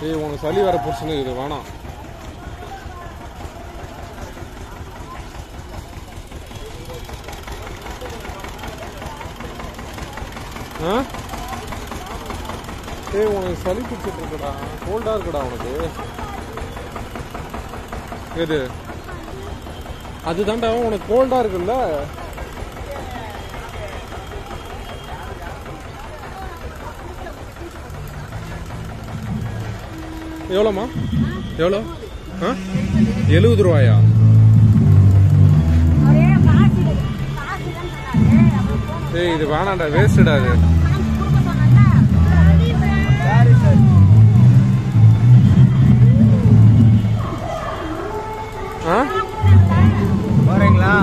ஏய் உனக்கு சளி வர பிரச்சனை இது வேணாம் ஆ ஏய் உனக்கு சளி பிடிச்சிட்டு இருக்குடா கோல்டா இருக்குடா உனக்கு எது அதுதான்டா உனக்கு கோல்டா இருக்குல்ல எவ்வளோம்மா எவ்வளோ ஆ எழுபது ரூபாயா ஒரே காசு காசு தான் சொன்னாரு அப்புறம் போனோம் ஏய் இது வேணாம்டா வேஸ்டடா இது காசு கொடுக்க சொன்னா சரி சார் ஆ போறீங்களா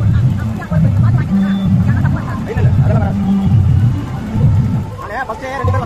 ஃபர்ஸ்ட் ரெண்டு